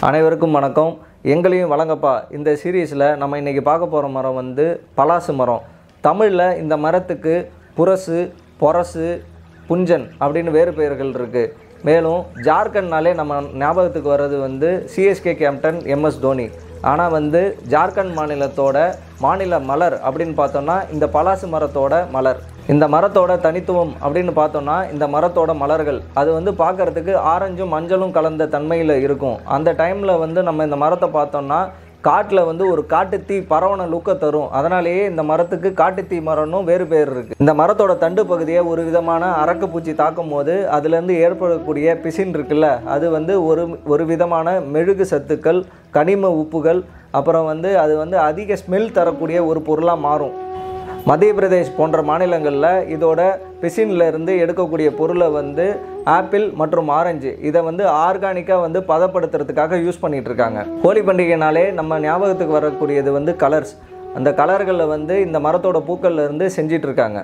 அனைவருக்கும் வணக்கம் எங்களையும் வழங்கப்பா இந்த சீரீஸில் நம்ம இன்றைக்கி பார்க்க போகிற மரம் வந்து பலாசு மரம் தமிழில் இந்த மரத்துக்கு புரசு பொரசு புஞ்சன் அப்படின்னு வேறு பெயர்கள் இருக்குது மேலும் ஜார்க்கண்ட்னாலே நம்ம ஞாபகத்துக்கு வர்றது வந்து சிஎஸ்கே கேப்டன் எம்எஸ் தோனி ஆனால் வந்து ஜார்க்கண்ட் மாநிலத்தோட மாநில மலர் அப்படின்னு பார்த்தோம்னா இந்த பலாசு மரத்தோட மலர் இந்த மரத்தோட தனித்துவம் அப்படின்னு பார்த்தோம்னா இந்த மரத்தோட மலர்கள் அது வந்து பார்க்கறதுக்கு ஆரஞ்சும் மஞ்சளும் கலந்த தன்மையில் இருக்கும் அந்த டைமில் வந்து நம்ம இந்த மரத்தை பார்த்தோம்னா காட்டில் வந்து ஒரு காட்டுத்தீ பரவன லுக்கை தரும் அதனாலேயே இந்த மரத்துக்கு காட்டுத்தீ மரம்னும் வேறு பேர் இருக்குது இந்த மரத்தோட தண்டு பகுதியை ஒரு விதமான அரக்கப்பூச்சி தாக்கும் போது அதுலேருந்து ஏற்படக்கூடிய பிசின் இருக்குல்ல அது வந்து ஒரு ஒரு விதமான மெழுகு சத்துக்கள் கனிம உப்புகள் அப்புறம் வந்து அது வந்து அதிக ஸ்மெல் தரக்கூடிய ஒரு பொருளாக மாறும் மத்திய பிரதேஷ் போன்ற மாநிலங்களில் இதோட பிசின்ல இருந்து எடுக்கக்கூடிய பொருளை வந்து ஆப்பிள் மற்றும் ஆரஞ்சு இதை வந்து ஆர்கானிக்காக வந்து பதப்படுத்துறதுக்காக யூஸ் பண்ணிட்டு இருக்காங்க ஹோலி பண்டிகைனாலே நம்ம ஞாபகத்துக்கு வரக்கூடியது வந்து கலர்ஸ் அந்த கலர்களில் வந்து இந்த மரத்தோட பூக்கள்ல இருந்து செஞ்சிட்டு இருக்காங்க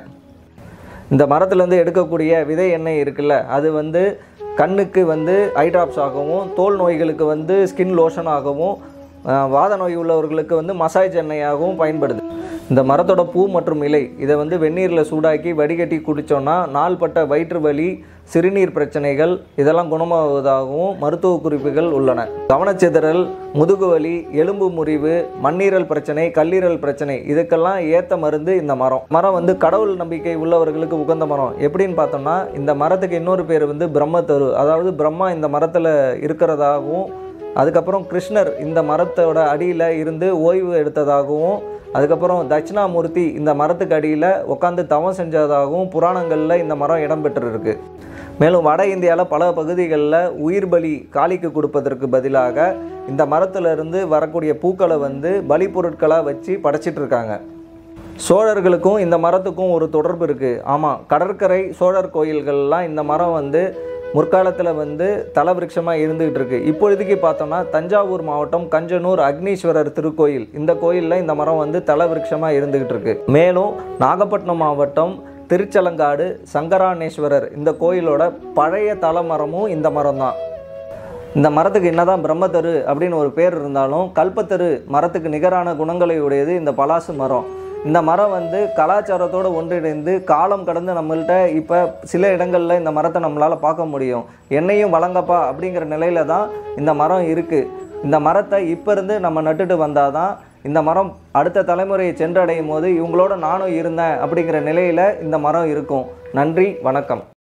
இந்த மரத்துலேருந்து எடுக்கக்கூடிய விதை எண்ணெய் இருக்குல்ல அது வந்து கண்ணுக்கு வந்து ஐ ட்ராப்ஸ் ஆகவும் தோல் நோய்களுக்கு வந்து ஸ்கின் லோஷன் ஆகவும் அஹ், வாத நோய் உள்ளவர்களுக்கு வந்து மசாஜ் எண்ணெயாகவும் பயன்படுது இந்த மரத்தோட பூ மற்றும் இலை இதை வந்து வெந்நீரில் சூடாக்கி வடிகட்டி குடித்தோன்னா நாள்பட்ட வயிற்று வலி சிறுநீர் பிரச்சனைகள் இதெல்லாம் குணமாவதாகவும் மருத்துவ குறிப்புகள் உள்ளன கவனச்சிதறல் முதுகு வலி எலும்பு முறிவு மண்ணீரல் பிரச்சனை கல்லீரல் பிரச்சனை இதுக்கெல்லாம் ஏற்ற மருந்து இந்த மரம் மரம் வந்து கடவுள் நம்பிக்கை உள்ளவர்களுக்கு உகந்த மரம் எப்படின்னு பார்த்தோம்னா இந்த மரத்துக்கு இன்னொரு பேர் வந்து பிரம்மத்தரு அதாவது பிரம்மா இந்த மரத்தில் இருக்கிறதாகவும் அதுக்கப்புறம் கிருஷ்ணர் இந்த மரத்தோட அடியில் இருந்து ஓய்வு எடுத்ததாகவும் அதுக்கப்புறம் தட்சிணாமூர்த்தி இந்த மரத்துக்கு அடியில் உட்காந்து தவம் செஞ்சதாகவும் புராணங்களில் இந்த மரம் இடம்பெற்றிருக்கு மேலும் வட இந்தியாவில் பல பகுதிகளில் உயிர் பலி காளிக்கு கொடுப்பதற்கு பதிலாக இந்த மரத்திலிருந்து வரக்கூடிய பூக்களை வந்து பலி பொருட்களாக வச்சு படைச்சிட்டு இருக்காங்க சோழர்களுக்கும் இந்த மரத்துக்கும் ஒரு தொடர்பு இருக்குது ஆமாம் கடற்கரை சோழர் கோயில்கள்லாம் இந்த மரம் வந்து முற்காலத்தில் வந்து தலவிருட்சமாக இருந்துகிட்டு இருக்கு இப்பொழுதைக்கு பார்த்தோம்னா தஞ்சாவூர் மாவட்டம் கஞ்சனூர் அக்னீஸ்வரர் திருக்கோயில் இந்த கோயிலில் இந்த மரம் வந்து தலவிருட்சமாக இருந்துகிட்டு இருக்கு மேலும் நாகப்பட்டினம் மாவட்டம் திருச்சலங்காடு சங்கரானேஸ்வரர் இந்த கோயிலோட பழைய தலமரமும் இந்த மரம் தான் இந்த மரத்துக்கு என்னதான் பிரம்மத்தரு அப்படின்னு ஒரு பேர் இருந்தாலும் கல்பத்தரு மரத்துக்கு நிகரான குணங்களை உடையது இந்த பலாசு மரம் இந்த மரம் வந்து கலாச்சாரத்தோடு ஒன்றிணைந்து காலம் கடந்து நம்மள்கிட்ட இப்போ சில இடங்களில் இந்த மரத்தை நம்மளால் பார்க்க முடியும் என்னையும் வழங்கப்பா அப்படிங்கிற நிலையில தான் இந்த மரம் இருக்குது இந்த மரத்தை இப்போ இருந்து நம்ம நட்டுட்டு வந்தால் தான் இந்த மரம் அடுத்த தலைமுறையை சென்றடையும் போது இவங்களோட நானும் இருந்தேன் அப்படிங்கிற நிலையில் இந்த மரம் இருக்கும் நன்றி வணக்கம்